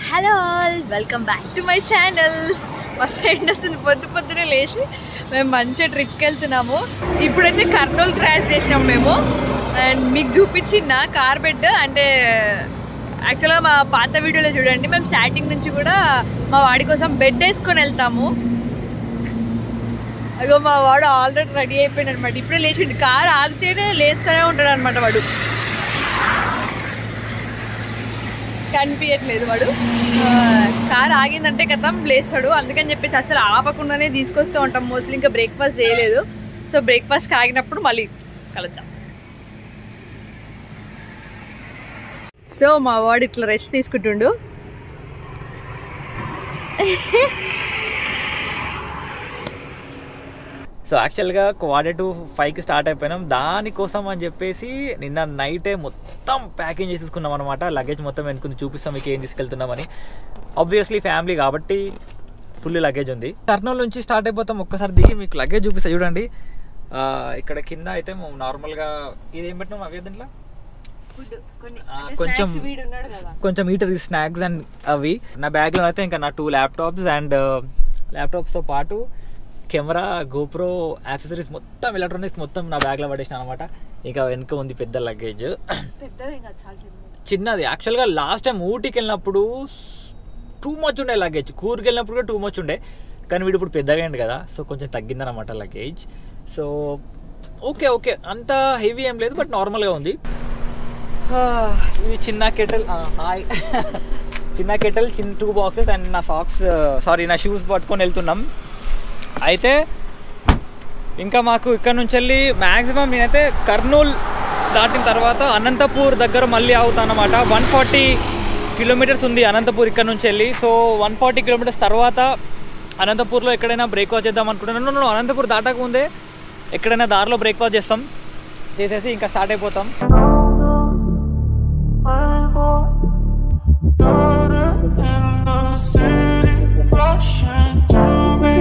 Hello all welcome back to my channel మా friend వస్తుంది పొద్దు పొద్దునే లేచి మేము మంచిగా ట్రిప్కి వెళ్తున్నాము ఇప్పుడైతే కర్నూలు క్రాష్ చేసినాం మేము అండ్ మీకు చూపించిన కార్ బెడ్ అంటే యాక్చువల్గా మా పాత వీడియోలో చూడండి మేము స్టార్టింగ్ నుంచి కూడా మా వాడి కోసం బెడ్ వేసుకొని వెళ్తాము అగో మా వాడు ఆల్రెడీ రెడీ అయిపోయాడు అనమాట ఇప్పుడే లేచిండు కార్ ఆగితేనే లేస్తూనే ఉంటాడు అనమాట వాడు కనిపించట్లేదు వాడు ఆ, కార్ ఆగిందంటే కథం లేస్తాడు అందుకని చెప్పేసి అసలు ఆపకుండానే తీసుకొస్తూ ఉంటాం మోస్ట్లీ ఇంకా బ్రేక్ఫాస్ట్ చేయలేదు సో బ్రేక్ఫాస్ట్ ఆగినప్పుడు మళ్ళీ కలుద్దాం సో మా వాడు ఇట్లా రెస్ట్ తీసుకుంటుండు సో యాక్చువల్గా క్వార్టర్ టు ఫైవ్కి స్టార్ట్ అయిపోయినాం దానికోసం అని చెప్పేసి నిన్న నైటే మొత్తం ప్యాకింగ్ చేసి తీసుకున్నాం అనమాట లగేజ్ మొత్తం వెనుకుంది చూపిస్తాం మీకు ఏం తీసుకెళ్తున్నామని ఆబ్వియస్లీ ఫ్యామిలీ కాబట్టి ఫుల్ లగేజ్ ఉంది కర్నూలు నుంచి స్టార్ట్ అయిపోతాం ఒక్కసారి దిగి మీకు లగేజ్ చూపిస్తా చూడండి ఆ, ఇక్కడ కింద అయితే నార్మల్గా ఇది ఏం పెట్టినాం అవి దీంట్లో ఆ, కొంచెం కొంచెం ఈటర్ స్నాక్స్ అండ్ అవి నా బ్యాగ్లో అయితే ఇంకా నా టూ ల్యాప్టాప్స్ అండ్ ల్యాప్టాప్స్తో పాటు కెమెరా గోప్రో యాక్సెసరీస్ మొత్తం ఎలక్ట్రానిక్స్ మొత్తం నా బ్యాగ్లో పడేసిన అనమాట ఇంకా వెనుక ఉంది పెద్ద లగేజ్ చిన్నది యాక్చువల్గా లాస్ట్ టైం ఊటీకి వెళ్ళినప్పుడు టూ మచ్ ఉండే లగేజ్ కూర్కి వెళ్ళినప్పుడు కూడా టూ మచ్ ఉండే కానీ వీడు ఇప్పుడు పెద్దగా అయింది కదా సో కొంచెం తగ్గిందనమాట లగేజ్ సో ఓకే ఓకే అంత హెవీ ఏం లేదు బట్ నార్మల్గా ఉంది ఆ, ఇది చిన్న కెటల్ హాయ్ చిన్న కెటల్ చిన్న టూ బాక్సెస్ అండ్ నా సాక్స్ సారీ నా షూస్ పట్టుకొని వెళ్తున్నాం అయితే ఇంకా మాకు ఇక్కడ నుంచి వెళ్ళి మ్యాక్సిమం నేనైతే కర్నూల్ దాటిన తర్వాత అనంతపూర్ దగ్గర మళ్ళీ అవుతానమాట వన్ ఫార్టీ కిలోమీటర్స్ ఉంది అనంతపూర్ ఇక్కడ నుంచి వెళ్ళి సో వన్ ఫార్టీ కిలోమీటర్స్ తర్వాత అనంతపూర్లో ఎక్కడైనా బ్రేక్ఫాస్ట్ చేద్దాం అనుకుంటున్నాను no, no, అనంతపూర్ దాటక ముందే ఎక్కడైనా దారిలో బ్రేక్ఫాస్ట్ చేస్తాం చేసేసి ఇంకా స్టార్ట్ అయిపోతాం Daughter in the city, rushing to me.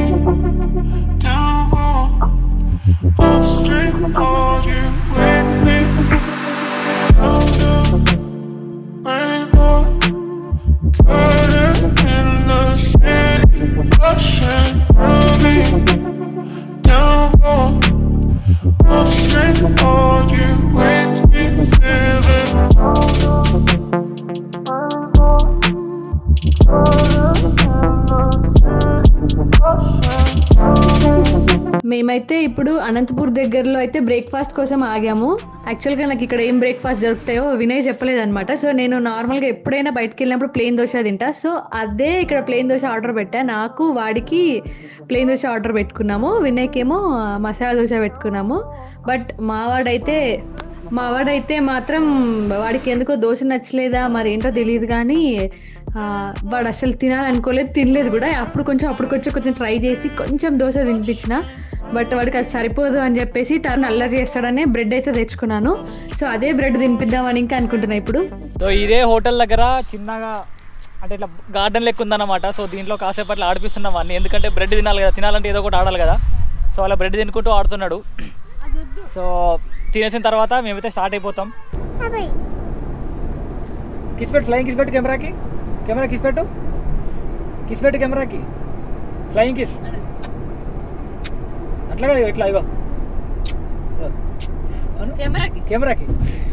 Down upstream, are you with me? Round up, rainbow. Daughter in the city, rushing to me. Down upstream, are you with me? Feel it. మేమైతే ఇప్పుడు అనంతపూర్ దగ్గరలో అయితే breakfast కోసం ఆగాము యాక్చువల్గా నాకు ఇక్కడ ఏం breakfast దొరుకుతాయో వినయ్ చెప్పలేదన్నమాట సో నేను నార్మల్గా ఎప్పుడైనా బయటకు వెళ్ళినప్పుడు ప్లేన్ దోశ తింటా సో అదే ఇక్కడ ప్లేన్ దోశ ఆర్డర్ పెట్టా నాకు వాడికి ప్లేన్ దోశ ఆర్డర్ పెట్టుకున్నాము వినయ్కి ఏమో మసాలా దోశ పెట్టుకున్నాము బట్ మా వాడైతే మా వాడైతే మాత్రం వాడికి ఎందుకో దోశ నచ్చలేదా మరి ఏంటో తెలియదు కానీ ఆ, వాడు అసలు తినాలనుకోలేదు తినలేదు కూడా అప్పుడు కొంచెం అప్పుడు కొంచెం కొంచెం ట్రై చేసి కొంచెం దోశ తినిపించిన బట్ వాడికి అది సరిపోదు అని చెప్పేసి తను అల్లరి చేస్తాడని బ్రెడ్ అయితే తెచ్చుకున్నాను సో అదే బ్రెడ్ తినిపిద్దామని ఇంకా అనుకుంటున్నా ఇప్పుడు సో ఇదే హోటల్ దగ్గర చిన్నగా అంటే ఇట్లా గార్డెన్ లెక్క ఉందన్నమాట సో దీంట్లో కాసేపు అట్లా ఆడిపిస్తున్నాం అన్ని ఎందుకంటే బ్రెడ్ తినాలి కదా తినాలంటే ఏదో ఒకటి ఆడాలి కదా సో అలా బ్రెడ్ తినుకుంటూ ఆడుతున్నాడు సో తినేసిన తర్వాత మేమైతే స్టార్ట్ అయిపోతాం కిస్ పెట్టు ఫ్లయింగ్ కిస్ పెట్టు కెమెరాకి కెమెరా కిస్ పెట్టు కిస్ పెట్టు కెమెరాకి ఫ్లయింగ్ కిస్ అట్లా కదా ఇట్లా ఇగో ఇగో. అను. కెమెరాకి కెమెరాకి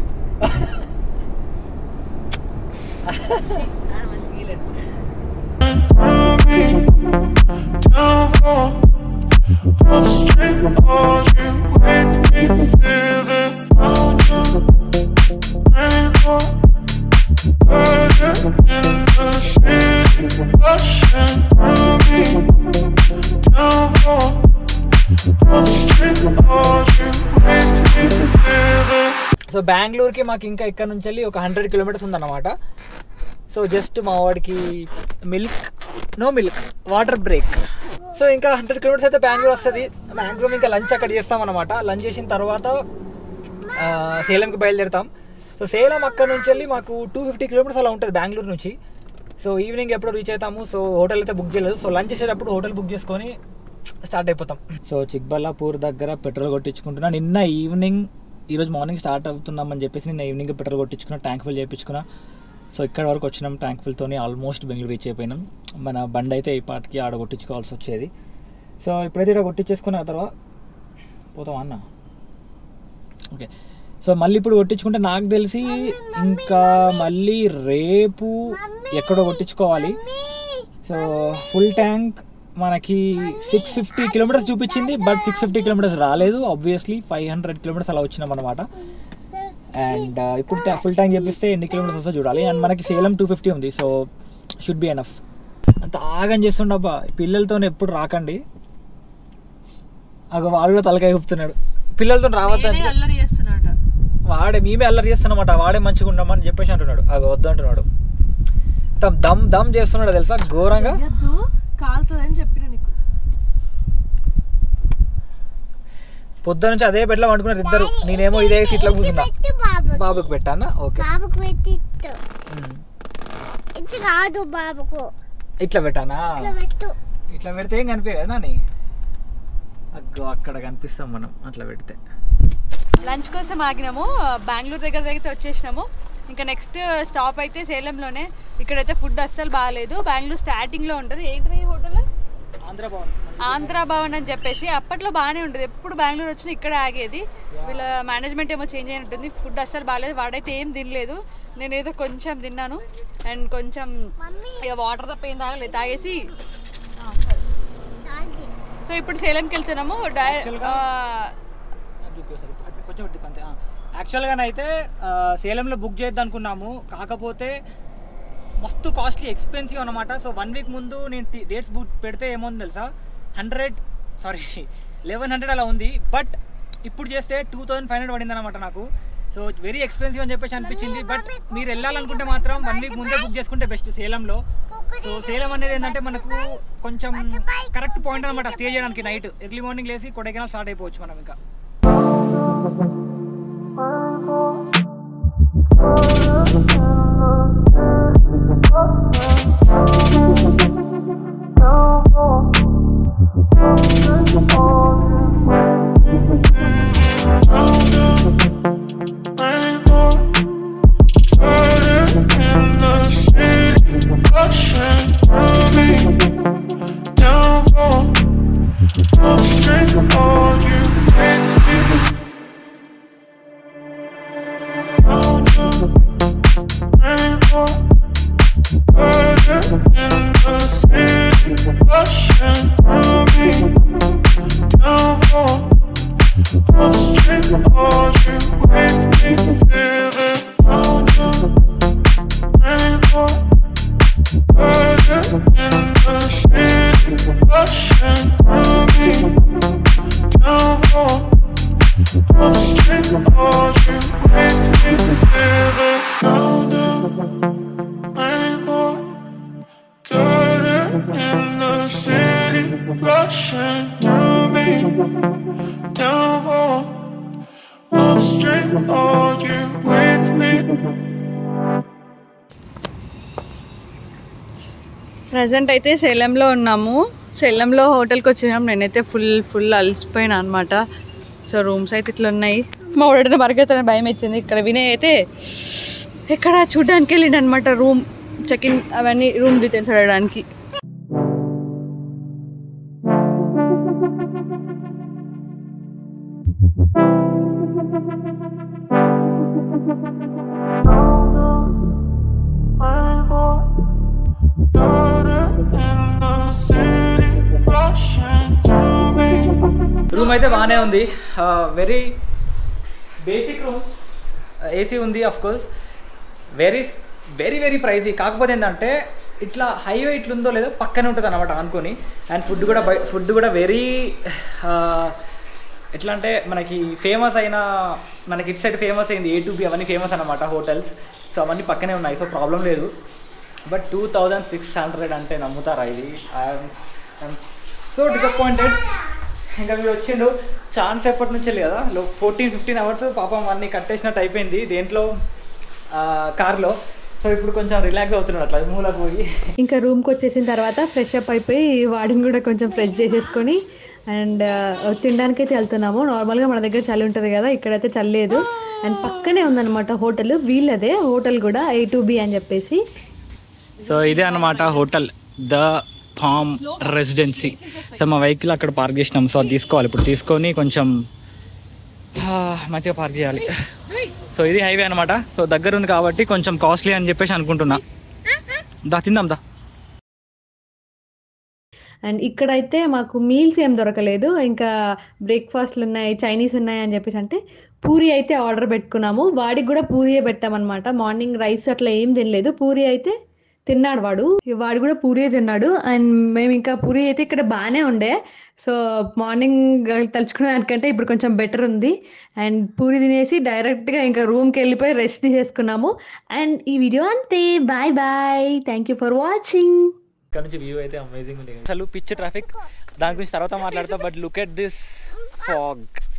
Upstream, are you with me? Feel it round up, rainbow. Burden in the city, rushing through me. Down low, upstream, are you with me? Feel it. So బెంగళూరుకి మాకు ఇంకా ఇక్కడ నుంచి వెళ్ళి ఒక హండ్రెడ్ కిలోమీటర్స్ ఉందన్నమాట సో జస్ట్ మా వాడికి milk no milk water break so ఇంకా హండ్రెడ్ కిలోమీటర్స్ అయితే బెంగళూరు వస్తుంది మ్యాక్సిమం ఇంకా లంచ్ అక్కడ చేస్తాం అనమాట లంచ్ చేసిన తర్వాత ఆ, సేలంకి బయలుదేరుతాం సో సేలం అక్కడ నుంచి వెళ్ళి మాకు టూ ఫిఫ్టీ కిలోమీటర్స్ అలా ఉంటుంది బెంగళూరు నుంచి సో ఈవినింగ్ ఎప్పుడు రీచ్ అవుతాము సో హోటల్ అయితే బుక్ చేయలేదు సో లంచ్ చేసేటప్పుడు హోటల్ బుక్ చేసుకొని స్టార్ట్ అయిపోతాం సో చిక్బల్లాపూర్ దగ్గర పెట్రోల్ కొట్టించుకుంటున్నా నిన్న ఈవినింగ్ ఈరోజు మార్నింగ్ స్టార్ట్ అవుతున్నామని చెప్పేసి నిన్న ఈవినింగ్ పెట్రోల్ కొట్టించుకున్నా ట్యాంక్ ఫిల్ చేయించుకున్నా సో ఇక్కడ వరకు వచ్చినాం ట్యాంక్ఫుల్తోని ఆల్మోస్ట్ బెంగళూరు రీచ్ అయిపోయినాం మన బండి అయితే ఈ పాటికి ఆడ కొట్టించుకోవాల్సి వచ్చేది సో ఇప్పుడైతే ఇక్కడ కొట్టించేసుకున్న తర్వాత పోతాం అన్న ఓకే సో మళ్ళీ ఇప్పుడు కొట్టించుకుంటే నాకు తెలిసి ఇంకా మళ్ళీ రేపు ఎక్కడో కొట్టించుకోవాలి సో ఫుల్ ట్యాంక్ మనకి సిక్స్ ఫిఫ్టీ కిలోమీటర్స్ చూపించింది బట్ సిక్స్ ఫిఫ్టీ కిలోమీటర్స్ రాలేదు ఆబ్వియస్లీ ఫైవ్ హండ్రెడ్ కిలోమీటర్స్ అలా వచ్చినాం అనమాట అండ్ ఇప్పుడు ఫుల్ ట్యాంక్ చెప్పిస్తే ఎన్ని కిలోమీటర్స్ వస్తే చూడాలి అండ్ మనకి సేలం టూ ఫిఫ్టీ ఉంది సో షుడ్ బి ఎనఫ్ అంత ఆగం చేస్తుండబ్బా పిల్లలతో ఎప్పుడు రాకండి అగ వాడు కూడా తలకాయ ఊపుతున్నాడు పిల్లలతో రావద్దు అంటే అల్లరి చేస్తున్నట వాడే మేమే అల్లరి చేస్తున్నమాట వాడే మంచిగా ఉండమని చెప్పేసి అంటున్నాడు అగ వద్దు అంటున్నాడు తమ్ దమ్ దమ్ చేస్తున్నాడు తెలుసా ఘోరంగా కాలుతుందని చెప్పిన నీకు పొద్దు నుంచి అదే బెడ్లో వండుకున్నారు ఇద్దరు నేనేమో ఇదే సీట్లో కూర్చున్నా పెట్టు బాబు బాబుకి పెట్టానా ఓకే బాబుకు పెట్టి ఉమ్. ఇది కాదు బాబుకు ఇట్లా పెట్టానా ఇట్లా పెట్టు ఇట్లా పెడితే ఏం కనిపించదు కదా నాని అగ్గో అక్కడ కనిపిస్తాం మనం అట్లా పెడితే లంచ్ కోసం ఆగినాము బెంగళూరు దగ్గర దగ్గర వచ్చేసినాము ఇంకా నెక్స్ట్ స్టాప్ అయితే సేలంలోనే ఇక్కడైతే ఫుడ్ అస్సలు బాగాలేదు బెంగళూరు స్టార్టింగ్లో ఉంటుంది ఏంటి ఈ హోటల్ ఆంధ్ర భవన్ ఆంధ్ర భవన్ అని చెప్పేసి అప్పట్లో బాగానే ఉండేది ఎప్పుడు బెంగళూరు వచ్చినా ఇక్కడ ఆగేది వీళ్ళ మేనేజ్మెంట్ ఏమో చేంజ్ అయిన ఉంటుంది ఫుడ్ అస్సలు బాగాలేదు వాడైతే ఏం తినలేదు నేను ఏదో కొంచెం తిన్నాను అండ్ కొంచెం ఇక వాటర్ తప్ప ఏం తాగలేదు తాగేసి తాగి. సో ఇప్పుడు సేలంకి వెళ్తున్నాము డైరెక్ట్ Actually-గా- చూపిస్తారు కొంచెం పెట్టి అంతే యాక్చువల్గా అయితే సేలంలో బుక్ చేద్దాం అనుకున్నాము కాకపోతే మస్తు కాస్ట్లీ ఎక్స్పెన్సివ్ అనమాట సో వన్ వీక్ ముందు నేను డేట్స్ బుక్ పెడితే ఏముంది తెలుసా హండ్రెడ్ సారీ లెవెన్ హండ్రెడ్ అలా ఉంది బట్ ఇప్పుడు చేస్తే టూ థౌజండ్ ఫైవ్ హండ్రెడ్ పడింది అనమాట నాకు సో వెరీ ఎక్స్పెన్సివ్ అని చెప్పేసి అనిపించింది బట్ మీరు వెళ్ళాలనుకుంటే మాత్రం వన్ వీక్ ముందే బుక్ చేసుకుంటే బెస్ట్ సేలంలో సో సేలం అనేది ఏంటంటే మనకు కొంచెం కరెక్ట్ పాయింట్ అనమాట స్టే చేయడానికి నైట్ ఎర్లీ మార్నింగ్ లేసి కొడైకెనాల్ స్టార్ట్ అయిపోవచ్చు మనం ఇంకా Rushing through me, down I'm straight on you with me, feeling round rainbow. Burning in the city, rushing through me, down I'm straight on you with me, feeling round rainbow. Burning in the city, rushing through me down I'm straight on you with me present అయితే సేలంలో ఉన్నాము సేలంలో హోటల్కి వచ్చినాం నేనైతే full full అలసిపోయినా అనమాట so rooms అయితే ఇట్లా ఉన్నాయి మా వాడిన పరిగెత్తని భయం ఇచ్చింది ఇక్కడ వినయ్ అయితే ఇక్కడ చూడడానికి వెళ్ళిండు అనమాట రూమ్ చెక్ ఇన్ అవన్నీ రూమ్ డీటెయిల్స్ అడగడానికి రూమ్ అయితే బాగానే ఉంది వెరీ బేసిక్ రూమ్స్ ఏసీ ఉంది of course very very very pricey కాకపోతే ఏంటంటే ఇట్లా హైవే ఇట్లుందో లేదో పక్కనే ఉంటుంది అనమాట అనుకొని అండ్ ఫుడ్ కూడా బై ఫుడ్ కూడా వెరీ ఎట్లా అంటే మనకి ఫేమస్ అయిన మనకి ఇటు సైడ్ ఫేమస్ అయింది ఏ టు బి అవన్నీ ఫేమస్ అనమాట హోటల్స్ సో అవన్నీ పక్కనే ఉన్నాయి సో ప్రాబ్లం లేదు but two thousand six hundred అంటే నమ్ముతారా ఇది ఐఎమ్ సో డిసప్పాయింటెడ్ ఇంకా మీరు వచ్చిండు ఛాన్స్ ఎప్పటి నుంచి వెళ్ళి కదా ఫోర్టీన్ ఫిఫ్టీన్ అవర్స్ పాపం అన్ని కట్టేసినట్టు అయిపోయింది దేంట్లో కార్లో సో ఇప్పుడు కొంచెం రిలాక్స్ అవుతున్నాడు అట్లా మూల పోయి ఇంకా రూమ్కి వచ్చేసిన తర్వాత ఫ్రెష్ అప్ అయిపోయి వాడిని కూడా కొంచెం ఫ్రెష్ చేసేసుకొని అండ్ తినడానికి అయితే వెళ్తున్నాము నార్మల్గా మన దగ్గర చలి ఉంటుంది కదా ఇక్కడైతే చలి లేదు అండ్ పక్కనే ఉందన్నమాట హోటల్ వీళ్ళదే హోటల్ కూడా ఏ టు బి అని చెప్పేసి సో ఇదే అన్నమాట hotel the farm residency so మా వెహికల్ అక్కడ పార్క్ చేసినాం సో అది తీసుకోవాలి ఇప్పుడు తీసుకొని కొంచెం ఆ, మంచిగా పార్క్ చేయాలి సో ఇది హైవే అనమాట సో దగ్గర ఉంది కాబట్టి కొంచెం కాస్ట్లీ అని చెప్పేసి అనుకుంటున్నా దా తిందాం దా అండ్ ఇక్కడైతే మాకు మీల్స్ ఏం దొరకలేదు ఇంకా బ్రేక్ఫాస్ట్లు ఉన్నాయి చైనీస్ ఉన్నాయి అని చెప్పేసి అంటే పూరి అయితే ఆర్డర్ పెట్టుకున్నాము వాడికి కూడా పూరియే పెట్టామన్నమాట మార్నింగ్ రైస్ అట్లా ఏం తినలేదు పూరి అయితే తిన్నాడు వాడు వాడు కూడా పూరియే తిన్నాడు అండ్ మేము ఇంకా పూరి అయితే ఇక్కడ బాగానే ఉండే సో మార్నింగ్ తలుచుకునే దానికంటే ఇప్పుడు కొంచెం బెటర్ ఉంది అండ్ పూరి తినేసి డైరెక్ట్గా ఇంకా రూమ్కి వెళ్ళిపోయి రెస్ట్ చేసుకున్నాము అండ్ ఈ వీడియో అంతే bye bye thank you for watching ఇక్కడ నుంచి వ్యూ అయితే అమేజింగ్ ఉంది అసలు పిచ్ ట్రాఫిక్ దాని గురించి తర్వాత మాట్లాడతా but look at this fog